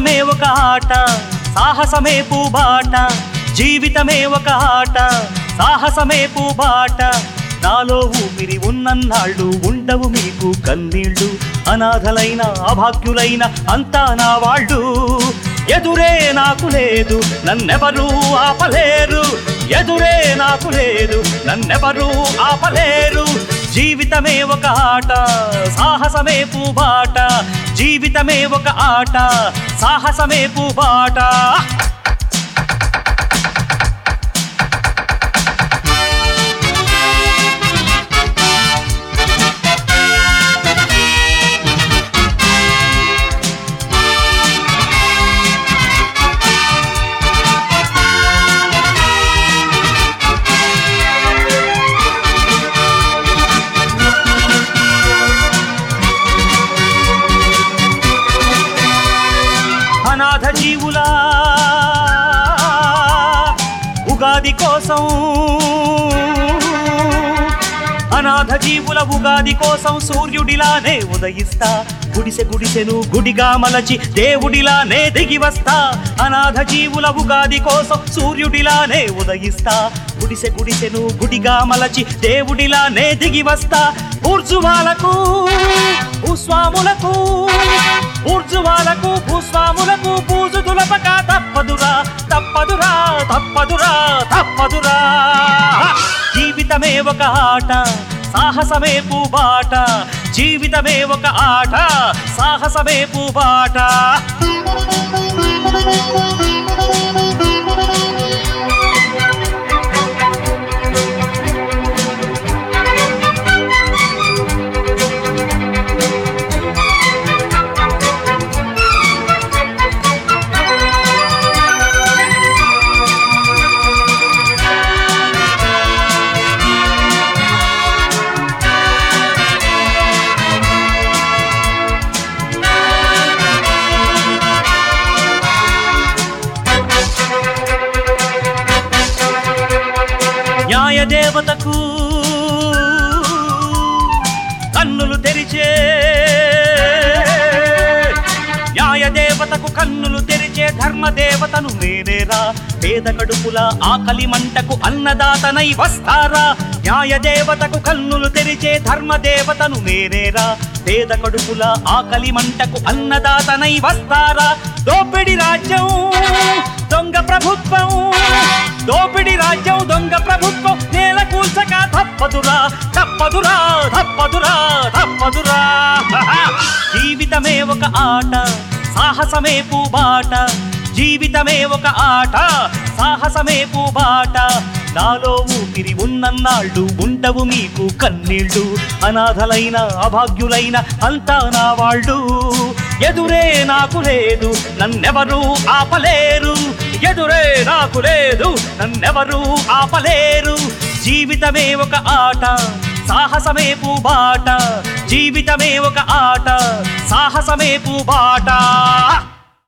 జీవితమే ఒక ఆట సాహసమే పూబాట జీవితమే ఒక ఆట సాహసమే పూబాట నాలో ఊపిరి ఉన్నన్నాళ్ళు ఉండవు మీకు కన్నీళ్ళు అనాథలైన అభాగ్యులైన అంతా నా వాళ్ళు ఎదురే నాకు లేదు నన్నెవరూ ఆపలేరు ఎదురే నాకు లేదు నన్నెవరూ ఆపలేరు జీవితమే ఒక ఆట సాహసమే పూబాట జీవితమే ఒక ఆట సాహసమే పూబాట అనాథ జీవులా ఉగాది కోసం అనాథ జీవుల ఉగాది కోసం సూర్యుడిలానే ఉదయిస్తా గుడిసె గుడిసెను గుడిగా మలచి దేవుడిలానే దిగి వస్తా అనాథ జీవుల ఉగాది కోసం సూర్యుడిలానే ఉదయిస్తా గుడిసె గుడిసెను గుడిగా మలచి దేవుడిలానే దిగి వస్తా ఊర్జువాలకు భూస్వాములకు ఊర్జువాలకు భూస్వాములకు పూజు దులపక తప్పదురా తప్పదురా తప్పదురా తప్పదురా జీవితమే ఒక ఆట సాహసమే పూబాట జీవితమే ఒక ఆట సాహసమే పూబాట న్యాయ దేవతకు కన్నులు తెరిచే న్యాయ దేవతకు కన్నులు తెరిచే ధర్మ దేవతను నేనేరా పేద కడుపుల ఆకలి మంటకు అన్నదాతనై వస్తారా న్యాయ దేవతకు కన్నులు తెరిచే ధర్మ దేవతను నేనేరా పేద కడుపుల ఆకలి మంటకు అన్నదాతనై వస్తారా దోపిడి రాజ్యం దొంగ ప్రభుత్వం దోపిడి రాజ్యం దొంగ ప్రభుత్వం నేల కూల్చక తప్పదురా తప్పదురా తప్పదురా తప్పదురా జీవితమే ఒక ఆట సాహసమే పూబాట జీవితమే ఒక ఆట సాహసమే పూబాట నాలో ఊపిరి ఉన్నన్నాళ్ళు ఉండవు మీకు కన్నీళ్ళు అనాథలైన అభాగ్యులైన అంతా నా వాళ్ళు ఎదురే నాకు లేదు నన్నెవరూ ఆపలేరు ఎదురే నాకు లేదు నన్నెవరూ ఆపలేరు జీవితమే ఒక ఆట సాహసమే పూబాట జీవితమే ఒక ఆట సాహసమే పూబాట